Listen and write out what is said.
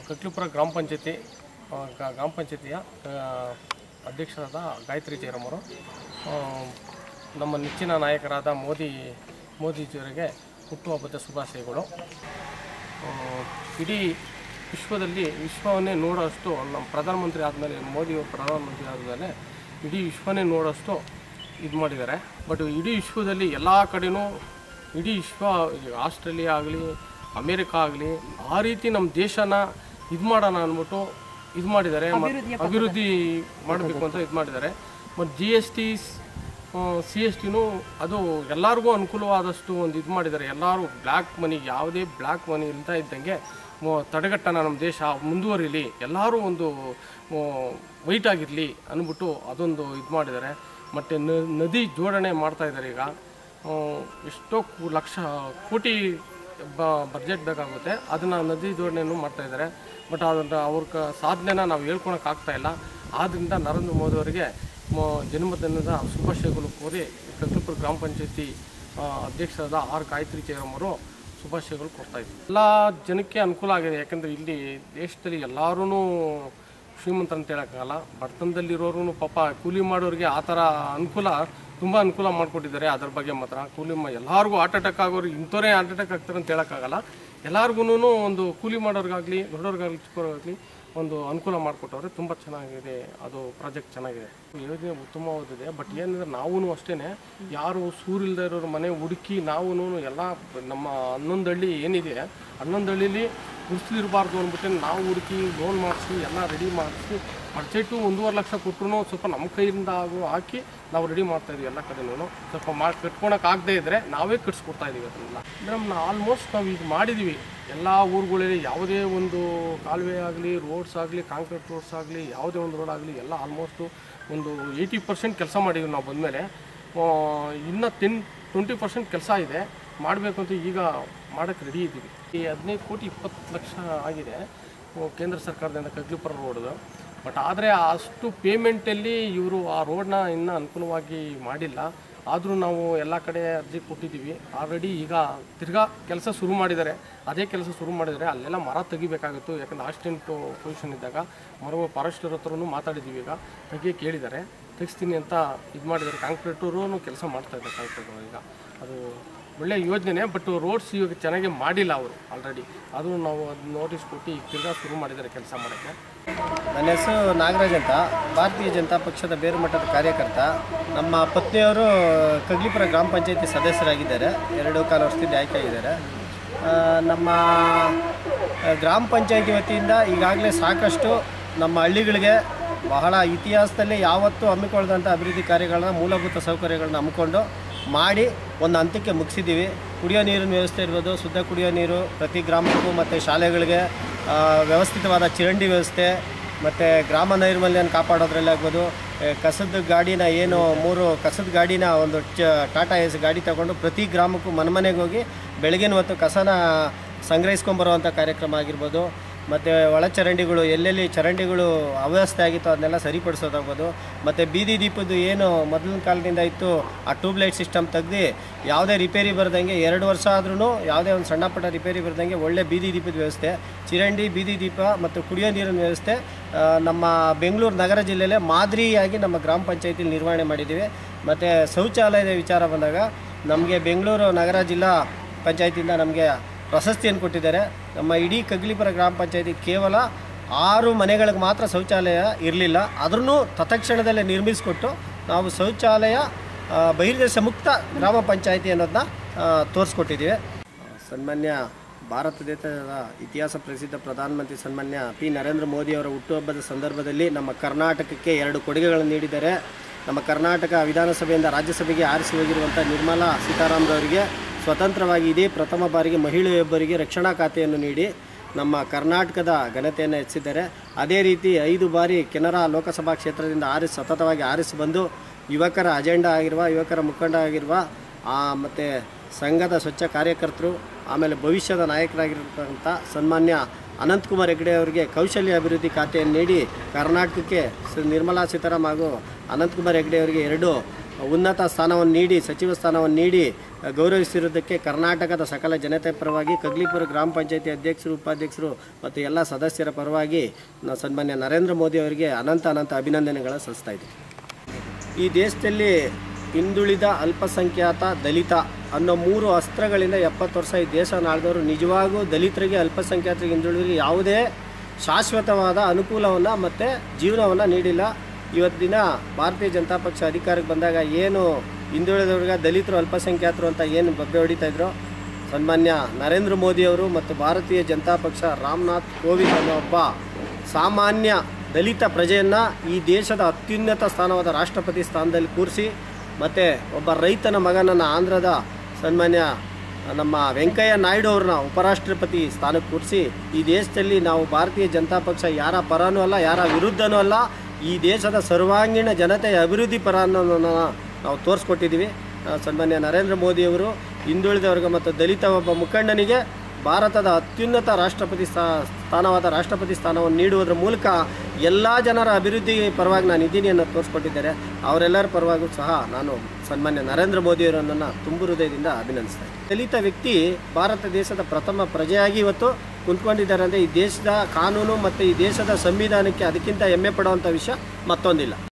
ಕಕ್ಲಿಪುರ ಗ್ರಾಮ ಪಂಚಾಯತಿ ಆ, ಗ- ಗ್ರಾಮ ಪಂಚಾಯತಿಯ ಆ, ಅಧ್ಯಕ್ಷರಾದ ಗಾಯತ್ರಿ ಜಯರಾಮರು ಆ, ನಮ್ಮ ನೆಚ್ಚಿನ ನಾಯಕರಾದ ಮೋದಿ ಮೋದಿಜಿಯವರಿಗೆ ಹುಟ್ಟುಹಬ್ಬದ ಶುಭಾಶಯಗಳು ಆ, ಇಡೀ ವಿಶ್ವದಲ್ಲಿ ವಿಶ್ವವನ್ನೇ ನೋಡೋಷ್ಟು ನಮ್ಮ ಪ್ರಧಾನಮಂತ್ರಿ ಆದಮೇಲೆ ಮೋದಿಯವರು ಪ್ರಧಾನಮಂತ್ರಿ ಆದಮೇಲೆ ಇಡೀ ವಿಶ್ವನೇ ನೋಡೋಷ್ಟು ಇದು ಮಾಡಿದ್ದಾರೆ ಬಟ್ ಇಡೀ ವಿಶ್ವದಲ್ಲಿ ಎಲ್ಲ ಕಡೆನೂ ಇಡೀ ವಿಶ್ವ ಈಗ ಆಸ್ಟ್ರೇಲಿಯಾ ಆಗಲಿ ಅಮೇರಿಕಾ ಆಗಲಿ ಆ ರೀತಿ ನಮ್ಮ ದೇಶನ ಇದು ಮಾಡೋಣ ಅಂದ್ಬಿಟ್ಟು ಇದು ಮಾಡಿದ್ದಾರೆ ಮತ್ತು ಅಭಿವೃದ್ಧಿ ಮಾಡಬೇಕು ಅಂತ ಇದು ಮಾಡಿದ್ದಾರೆ ಮತ್ತು G S T C S ಟಿನೂ ಅದು ಎಲ್ಲರಿಗೂ ಅನುಕೂಲವಾದಷ್ಟು ಒಂದು ಇದು ಮಾಡಿದ್ದಾರೆ ಎಲ್ಲರೂ ಬ್ಲ್ಯಾಕ್ ಮನಿ ಯಾವುದೇ ಬ್ಲ್ಯಾಕ್ ಮನಿ ಇಲ್ತಾ ಇದ್ದಂಗೆ ಮೊ- ತಡೆಗಟ್ಟೋಣ ನಮ್ಮ ದೇಶ ಮುಂದುವರಿಲಿ ಎಲ್ಲರೂ ಒಂದು ವೈಟ್ ಆಗಿರಲಿ ಅಂದ್ಬಿಟ್ಟು ಅದೊಂದು ಇದು ಮಾಡಿದ್ದಾರೆ ಮತ್ತು ನದಿ ಜೋಡಣೆ ಮಾಡ್ತಾ ಇದ್ದಾರೆ ಈಗ ಆ, ಎಷ್ಟೋ ಕು- ಲಕ್ಷ ಕೋಟಿ ಬ ಬಜೆಟ್ ಬೇಕಾಗುತ್ತೆ ಅದನ್ನು ನದಿ ಜೋಡಣೆಯನ್ನು ಮಾಡ್ತಾ ಇದ್ದಾರೆ ಬಟ್ ಅದನ್ನು ಅವ್ರ ಕ ಸಾಧನೆನ ನಾವು ಹೇಳ್ಕೊಳಕ್ಕೆ ಆಗ್ತಾ ಇಲ್ಲ ಆದ್ದರಿಂದ ನರೇಂದ್ರ ಮೋದಿ ಅವರಿಗೆ ಮ- ಜನ್ಮದಿನದ ಶುಭಾಶಯಗಳು ಕೋರಿ ಕಕ್ಲಪುರ ಗ್ರಾಮ ಪಂಚಾಯತಿ ಆ, ಅಧ್ಯಕ್ಷರಾದ ಆರ್ ಗಾಯತ್ರಿ ಅವರು ಶುಭಾಶಯಗಳು ಕೊಡ್ತಾ ಇದ್ವಿ ಎಲ್ಲ ಜನಕ್ಕೆ ಅನುಕೂಲ ಆಗಿದೆ ಯಾಕಂದರೆ ಇಲ್ಲಿ ದೇಶದಲ್ಲಿ ಎಲ್ಲರೂ ಶ್ರೀಮಂತ ಅಂತ ಹೇಳೋಕ್ಕಾಗಲ್ಲ ಬಡತನದಲ್ಲಿರೋರು ಪಾಪ ಕೂಲಿ ಮಾಡೋರಿಗೆ ಆ ಥರ ಅನುಕೂಲ ತುಂಬ ಅನುಕೂಲ ಮಾಡಿಕೊಟ್ಟಿದ್ದಾರೆ ಅದ್ರ ಬಗ್ಗೆ ಮಾತ್ರ ಕೂಲಿ ಮ ಎಲ್ಲರಿಗೂ ಹಾರ್ಟ್ ಅಟ್ಯಾಕ್ ಆಗೋರು ಇಂಥವರೇ ಹಾರ್ಟ್ ಅಟ್ಯಾಕ್ ಆಗ್ತಾರೆ ಅಂತ ಹೇಳೋಕ್ಕಾಗಲ್ಲ ಎಲ್ಲರಿಗೂ ಒಂದು ಕೂಲಿ ಮಾಡೋರಿಗಾಗಲಿ ದೊಡ್ಡವ್ರಿಗಾಗಲಿ ಚಿಕ್ಕವ್ರಿಗಾಗಲಿ ಒಂದು ಅನುಕೂಲ ಮಾಡಿಕೊಟ್ಟವ್ರೆ ತುಂಬ ಚೆನ್ನಾಗಿದೆ ಅದು ಪ್ರಾಜೆಕ್ಟ್ ಚೆನ್ನಾಗಿದೆ ಯೋಜನೆ ಉತ್ತಮವಾದಿದೆ ಬಟ್ ಏನಂದ್ರೆ ನಾವೂ ಅಷ್ಟೇ ಯಾರು ಸೂರಿಲ್ದೇ ಇರೋರು ಮನೆ ಹುಡುಕಿ ನಾವೂ ಎಲ್ಲ ನಮ್ಮ ಹನ್ನೊಂದು ಹಳ್ಳಿ ಏನಿದೆ ಹನ್ನೊಂದು ಹಳ್ಳಿಲಿ ಗುಡಿಸಲಿರಬಾರ್ದು ಅಂದ್ಬಿಟ್ಟು ನಾವು ಹುಡುಕಿ ಲೋನ್ ಮಾಡಿಸಿ ಎಲ್ಲ ರೆಡಿ ಮಾಡಿಸಿ ಬಡ್ಜೆಟು ಒಂದೂವರೆ ಲಕ್ಷ ಕೊಟ್ಟರು ಸ್ವಲ್ಪ ನಮ್ಮ ಕೈಯಿಂದ ಆಗು ಹಾಕಿ ನಾವು ರೆಡಿ ಮಾಡ್ತಾ ಇದೀವಿ ಎಲ್ಲ ಕಡೆನೂ ಸ್ವಲ್ಪ ಮಾಡಿ ಕಟ್ಕೊಳಕ್ಕೆ ಆಗದೆ ಇದ್ದರೆ ನಾವೇ ಕಟ್ಸ್ಕೊಡ್ತಾ ಇದೀವಿ ಅದನ್ನೆಲ್ಲ ಮೇಡಮ್ ಆಲ್ಮೋಸ್ಟ್ ನಾವು ಇದು ಮಾಡಿದ್ದೀವಿ ಎಲ್ಲ ಊರುಗಳಲ್ಲಿ ಯಾವುದೇ ಒಂದು ಕಾಲುವೆ ಆಗಲಿ ರೋಡ್ಸ್ ಆಗಲಿ ಕಾಂಕ್ರೀಟ್ ರೋಡ್ಸ್ ಆಗಲಿ ಯಾವುದೇ ಒಂದು ರೋಡ್ ಆಗಲಿ ಎಲ್ಲ ಆಲ್ಮೋಸ್ಟು ಒಂದು ಏಯ್ಟಿ ಪರ್ಸೆಂಟ್ ಕೆಲಸ ಮಾಡಿದ್ದೀವಿ ನಾವು ಬಂದಮೇಲೆ ಇನ್ನು ಟೆನ್ ಟ್ವೆಂಟಿ ಪರ್ಸೆಂಟ್ ಕೆಲಸ ಇದೆ ಮಾಡಬೇಕು ಅಂತ ಈಗ ಮಾಡೋಕ್ಕೆ ರೆಡಿ ಇದ್ದೀವಿ ಈ ಹದಿನೈದು ಕೋಟಿ ಇಪ್ಪತ್ತು ಲಕ್ಷ ಆಗಿದೆ ಆ, ಕೇಂದ್ರ ಸರ್ಕಾರದಿಂದ ಕಗ್ಲಿಪುರ ರೋಡ್ದು ಬಟ್ ಆದರೆ ಅಷ್ಟು ಪೇಮೆಂಟಲ್ಲಿ ಇವರು ಆ ರೋಡ್ನ ಇನ್ನೂ ಅನುಕೂಲವಾಗಿ ಮಾಡಿಲ್ಲ ಆದರೂ ನಾವು ಎಲ್ಲ ಕಡೆ ಅರ್ಜಿ ಕೊಟ್ಟಿದ್ದೀವಿ ಆಲ್ರೆಡಿ ಈಗ ತಿರ್ಗಾ ಕೆಲಸ ಶುರು ಮಾಡಿದ್ದಾರೆ ಅದೇ ಕೆಲಸ ಶುರು ಮಾಡಿದರೆ ಅಲ್ಲೆಲ್ಲ ಮರ ತೆಗಿಬೇಕಾಗಿತ್ತು ಯಾಕಂದ್ರೆ ಆಕ್ಸಿಡೆಂಟು ಪೊಸಿಷನ್ ಇದ್ದಾಗ ಮರ ಫಾರೆಸ್ಟರ್ ಹತ್ರನೂ ಮಾತಾಡಿದ್ದೀವಿ ಈಗ ತೆಗಿಯಕ್ಕೆ ಹೇಳಿದ್ದಾರೆ ತೆಗಿಸ್ತೀನಿ ಅಂತ ಇದು ಮಾಡಿದ್ದಾರೆ ಕಾಂಕ್ರೀಟರು ಕೆಲಸ ಮಾಡ್ತಾ ಇದ್ದಾರೆ ಕಾಂಕ್ರೀಟ್ ಈಗ ಅದು ಒಳ್ಳೆಯ ಯೋಜನೆ ಬಟ್ ರೋಡ್ಸ್ ಇವಾಗ ಚೆನ್ನಾಗಿ ಮಾಡಿಲ್ಲ ಅವರು ಆಲ್ರೆಡಿ ಅದು ನಾವು ಅದು ನೋಟಿಸ್ ಕೊಟ್ಟು ಈಗ ತಿರ್ಗಾ ಶುರು ಮಾಡಿದ್ದಾರೆ ಕೆಲಸ ಮಾಡೋಕ್ಕೆ ನನ್ನ ಹೆಸರು ನಾಗರಾಜ್ ಅಂತ ಭಾರತೀಯ ಜನತಾ ಪಕ್ಷದ ಬೇರು ಮಟ್ಟದ ಕಾರ್ಯಕರ್ತ ನಮ್ಮ ಪತ್ನಿಯವರು ಕಗ್ಲಿಪುರ ಗ್ರಾಮ ಪಂಚಾಯತಿ ಸದಸ್ಯರಾಗಿದ್ದಾರೆ ಎರಡು ಕಾಲ ವರ್ಷದಿಂದ ಆಯ್ಕೆ ಆಗಿದ್ದಾರೆ ಆ, ನಮ್ಮ ಆ, ಗ್ರಾಮ ಪಂಚಾಯತಿ ವತಿಯಿಂದ ಈಗಾಗಲೇ ಸಾಕಷ್ಟು ನಮ್ಮ ಹಳ್ಳಿಗಳಿಗೆ ಬಹಳ ಇತಿಹಾಸದಲ್ಲಿ ಯಾವತ್ತೂ ಹಮ್ಮಿಕೊಳ್ಳದಂಥ ಅಭಿವೃದ್ಧಿ ಕಾರ್ಯಗಳನ್ನ ಮೂಲಭೂತ ಸೌಕರ್ಯಗಳನ್ನ ಹಮ್ಮಿಕೊಂಡು ಮಾಡಿ ಒಂದು ಹಂತಕ್ಕೆ ಮುಗಿಸಿದ್ದೀವಿ ಕುಡಿಯೋ ನೀರಿನ ವ್ಯವಸ್ಥೆ ಇರ್ಬೋದು ಶುದ್ಧ ಕುಡಿಯೋ ನೀರು ಪ್ರತಿ ಗ್ರಾಮಕ್ಕೂ ಮತ್ತು ಶಾಲೆಗಳಿಗೆ ಆ, ವ್ಯವಸ್ಥಿತವಾದ ಚರಂಡಿ ವ್ಯವಸ್ಥೆ ಮತ್ತು ಗ್ರಾಮ ನೈರ್ಮಲ್ಯನ ಕಾಪಾಡೋದ್ರಲ್ಲಿ ಆಗ್ಬೋದು ಆ, ಕಸದ ಗಾಡಿನ ಏನು ಮೂರು ಕಸದ ಗಾಡಿನ ಒಂದು ಚ ಟಾಟಾ ಎಸ್ ಗಾಡಿ ತಗೊಂಡು ಪ್ರತಿ ಗ್ರಾಮಕ್ಕೂ ಮನೆಗೆ ಹೋಗಿ ಬೆಳಗಿನ ಹೊತ್ತು ಕಸನ ಸಂಗ್ರಹಿಸ್ಕೊಂಬರುವಂಥ ಕಾರ್ಯಕ್ರಮ ಆಗಿರ್ಬೋದು ಮತ್ತು ಒಳಚರಂಡಿಗಳು ಎಲ್ಲೆಲ್ಲಿ ಚರಂಡಿಗಳು ಅವ್ಯವಸ್ಥೆ ಆಗಿತ್ತು ಅದನ್ನೆಲ್ಲ ಸರಿಪಡಿಸೋದಾಗ್ಬೋದು ಮತ್ತು ಬೀದಿ ದೀಪದ್ದು ಏನು ಮೊದಲಿನ ಕಾಲದಿಂದ ಇತ್ತು ಆ ಟ್ಯೂಬ್ಲೈಟ್ ಸಿಸ್ಟಮ್ ತೆಗ್ದು ಯಾವುದೇ ರಿಪೇರಿ ಬರ್ದಂಗೆ ಎರಡು ವರ್ಷ ಆದ್ರೂ ಯಾವುದೇ ಒಂದು ಸಣ್ಣ ಪುಟ್ಟ ರಿಪೇರಿ ಬರ್ದಂಗೆ ಒಳ್ಳೆ ಬೀದಿ ದೀಪದ ವ್ಯವಸ್ಥೆ ಚರಂಡಿ ಬೀದಿ ದೀಪ ಮತ್ತು ಕುಡಿಯೋ ನೀರಿನ ವ್ಯವಸ್ಥೆ ಆ, ನಮ್ಮ ಬೆಂಗಳೂರು ನಗರ ಜಿಲ್ಲೆಯಲ್ಲೇ ಮಾದರಿಯಾಗಿ ನಮ್ಮ ಗ್ರಾಮ ಪಂಚಾಯತಿಲಿ ನಿರ್ವಹಣೆ ಮಾಡಿದ್ದೀವಿ ಮತ್ತು ಶೌಚಾಲಯದ ವಿಚಾರ ಬಂದಾಗ ನಮಗೆ ಬೆಂಗಳೂರು ನಗರ ಜಿಲ್ಲಾ ಪಂಚಾಯತಿಯಿಂದ ನಮಗೆ ಪ್ರಶಸ್ತಿಯನ್ನು ಕೊಟ್ಟಿದ್ದಾರೆ ನಮ್ಮ ಇಡೀ ಕಗ್ಲಿಪುರ ಗ್ರಾಮ ಪಂಚಾಯತಿ ಕೇವಲ ಆರು ಮನೆಗಳಿಗೆ ಮಾತ್ರ ಶೌಚಾಲಯ ಇರಲಿಲ್ಲ ಅದನ್ನು ತತ್ಕ್ಷಣದಲ್ಲೇ ನಿರ್ಮಿಸಿಕೊಟ್ಟು ನಾವು ಶೌಚಾಲಯ ಆ, ಬಹಿರ್ದೇಶ ಮುಕ್ತ ಗ್ರಾಮ ಪಂಚಾಯತಿ ಅನ್ನೋದನ್ನ ತೋರಿಸ್ಕೊಟ್ಟಿದ್ದೀವಿ ಸನ್ಮಾನ್ಯ ಭಾರತ ದೇಶದ ಇತಿಹಾಸ ಪ್ರಸಿದ್ಧ ಪ್ರಧಾನಮಂತ್ರಿ ಸನ್ಮಾನ್ಯ ಪಿ ನರೇಂದ್ರ ಮೋದಿ ಅವರ ಹುಟ್ಟುಹಬ್ಬದ ಸಂದರ್ಭದಲ್ಲಿ ನಮ್ಮ ಕರ್ನಾಟಕಕ್ಕೆ ಎರಡು ಕೊಡುಗೆಗಳನ್ನು ನೀಡಿದ್ದಾರೆ ನಮ್ಮ ಕರ್ನಾಟಕ ವಿಧಾನಸಭೆಯಿಂದ ರಾಜ್ಯಸಭೆಗೆ ಆರಿಸಿ ಹೋಗಿರುವಂಥ ನಿರ್ಮಲಾ ಸೀತಾರಾಮರವರಿಗೆ ಸ್ವತಂತ್ರವಾಗಿ ಇದೇ ಪ್ರಥಮ ಬಾರಿಗೆ ಮಹಿಳೆಯೊಬ್ಬರಿಗೆ ರಕ್ಷಣಾ ಖಾತೆಯನ್ನು ನೀಡಿ ನಮ್ಮ ಕರ್ನಾಟಕದ ಘನತೆಯನ್ನು ಹೆಚ್ಚಿದ್ದಾರೆ ಅದೇ ರೀತಿ ಐದು ಬಾರಿ ಕೆನರಾ ಲೋಕಸಭಾ ಕ್ಷೇತ್ರದಿಂದ ಆರಿಸಿ ಸತತವಾಗಿ ಆರಿಸಿ ಬಂದು ಯುವಕರ ಅಜೆಂಡಾ ಆಗಿರುವ ಯುವಕರ ಮುಖಂಡ ಆಗಿರುವ ಮತ್ತು ಸಂಘದ ಸ್ವಚ್ಛ ಕಾರ್ಯಕರ್ತರು ಆಮೇಲೆ ಭವಿಷ್ಯದ ನಾಯಕರಾಗಿರ್ತಕ್ಕಂಥ ಸನ್ಮಾನ್ಯ ಅನಂತಕುಮಾರ್ ಹೆಗಡೆ ಅವರಿಗೆ ಕೌಶಲ್ಯ ಅಭಿವೃದ್ಧಿ ಖಾತೆಯನ್ನು ನೀಡಿ ಕರ್ನಾಟಕಕ್ಕೆ ಸ ನಿರ್ಮಲಾ ಸೀತಾರಾಮ್ ಹಾಗೂ ಅನಂತಕುಮಾರ್ ಹೆಗಡೆ ಅವರಿಗೆ ಎರಡು ಉನ್ನತ ಸ್ಥಾನವನ್ನು ನೀಡಿ ಸಚಿವ ಸ್ಥಾನವನ್ನು ನೀಡಿ ಆ, ಗೌರವಿಸಿರುವುದಕ್ಕೆ ಕರ್ನಾಟಕದ ಸಕಲ ಜನತೆ ಪರವಾಗಿ ಕಗ್ಲಿಪುರ ಗ್ರಾಮ ಪಂಚಾಯತಿ ಅಧ್ಯಕ್ಷರು ಉಪಾಧ್ಯಕ್ಷರು ಮತ್ತು ಎಲ್ಲ ಸದಸ್ಯರ ಪರವಾಗಿ ನಾ ಸನ್ಮಾನ್ಯ ನರೇಂದ್ರ ಮೋದಿ ಅವರಿಗೆ ಅನಂತ ಅನಂತ ಅಭಿನಂದನೆಗಳ ಸಲ್ಲಿಸ್ತಾ ಇದ್ದೀನಿ ಈ ದೇಶದಲ್ಲಿ ಹಿಂದುಳಿದ ಅಲ್ಪಸಂಖ್ಯಾತ ದಲಿತ ಅನ್ನೋ ಮೂರು ಅಸ್ತ್ರಗಳಿಂದ ಎಪ್ಪತ್ತು ವರ್ಷ ಈ ದೇಶ ಆಳಿದವರು ನಿಜವಾಗೂ ದಲಿತರಿಗೆ ಅಲ್ಪಸಂಖ್ಯಾತರಿಗೆ ಹಿಂದುಳಿದರಿಗೆ ಯಾವುದೇ ಶಾಶ್ವತವಾದ ಅನುಕೂಲವನ್ನು ಮತ್ತು ಜೀವನವನ್ನು ನೀಡಿಲ್ಲ ಇವತ್ತಿನ ಭಾರತೀಯ ಜನತಾ ಪಕ್ಷ ಅಧಿಕಾರಕ್ಕೆ ಬಂದಾಗ ಏನು ಹಿಂದುಳಿದವ್ರಿಗೆ ದಲಿತರು ಅಲ್ಪಸಂಖ್ಯಾತರು ಅಂತ ಏನು ಬಬ್ಬೆ ಹೊಡಿತಾ ಇದ್ರು ಸನ್ಮಾನ್ಯ ನರೇಂದ್ರ ಮೋದಿಯವರು ಮತ್ತು ಭಾರತೀಯ ಜನತಾ ಪಕ್ಷ ರಾಮನಾಥ್ ಕೋವಿಂದ್ ಅನ್ನೋ ಒಬ್ಬ ಸಾಮಾನ್ಯ ದಲಿತ ಪ್ರಜೆಯನ್ನು ಈ ದೇಶದ ಅತ್ಯುನ್ನತ ಸ್ಥಾನವಾದ ರಾಷ್ಟ್ರಪತಿ ಸ್ಥಾನದಲ್ಲಿ ಕೂರಿಸಿ ಮತ್ತು ಒಬ್ಬ ರೈತನ ಮಗನನ್ನು ಆಂಧ್ರದ ಸನ್ಮಾನ್ಯ ನಮ್ಮ ವೆಂಕಯ್ಯ ನಾಯ್ಡು ಅವ್ರನ್ನ ಉಪರಾಷ್ಟ್ರಪತಿ ಸ್ಥಾನಕ್ಕೆ ಕೂರಿಸಿ ಈ ದೇಶದಲ್ಲಿ ನಾವು ಭಾರತೀಯ ಜನತಾ ಪಕ್ಷ ಯಾರ ಪರನೂ ಅಲ್ಲ ಯಾರ ವಿರುದ್ಧನೂ ಅಲ್ಲ ಈ ದೇಶದ ಸರ್ವಾಂಗೀಣ ಜನತೆಯ ಅಭಿವೃದ್ಧಿ ಪರ ಅನ್ನೋದನ್ನ ನಾವು ತೋರಿಸ್ಕೊಟ್ಟಿದ್ದೀವಿ ಆ, ಸನ್ಮಾನ್ಯ ನರೇಂದ್ರ ಮೋದಿಯವರು ಹಿಂದುಳಿದ ವರ್ಗ ಮತ್ತು ದಲಿತ ಒಬ್ಬ ಮುಖಂಡನಿಗೆ ಭಾರತದ ಅತ್ಯುನ್ನತ ರಾಷ್ಟ್ರಪತಿ ಸ್ಥಾ- ಸ್ಥಾನವಾದ ರಾಷ್ಟ್ರಪತಿ ಸ್ಥಾನವನ್ನು ನೀಡುವುದರ ಮೂಲಕ ಎಲ್ಲ ಜನರ ಅಭಿವೃದ್ಧಿ ಪರವಾಗಿ ನಾನು ಇದ್ದೀನಿ ಅನ್ನೋದು ತೋರಿಸ್ಕೊಟ್ಟಿದ್ದಾರೆ ಅವರೆಲ್ಲರ ಪರವಾಗೂ ಸಹ ನಾನು ಸನ್ಮಾನ್ಯ ನರೇಂದ್ರ ಮೋದಿಯವರನ್ನು ತುಂಬು ಹೃದಯದಿಂದ ಅಭಿನಂದಿಸ್ತೇನೆ ದಲಿತ ವ್ಯಕ್ತಿ ಭಾರತ ದೇಶದ ಪ್ರಥಮ ಪ್ರಜೆಯಾಗಿ ಇವತ್ತು ಕುಂತ್ಕೊಂಡಿದ್ದಾರೆ ಅಂದರೆ ಈ ದೇಶದ ಕಾನೂನು ಮತ್ತು ಈ ದೇಶದ ಸಂವಿಧಾನಕ್ಕೆ ಅದಕ್ಕಿಂತ ಹೆಮ್ಮೆ ಪಡುವಂಥ ವಿಷಯ ಮತ್ತೊಂದಿಲ್ಲ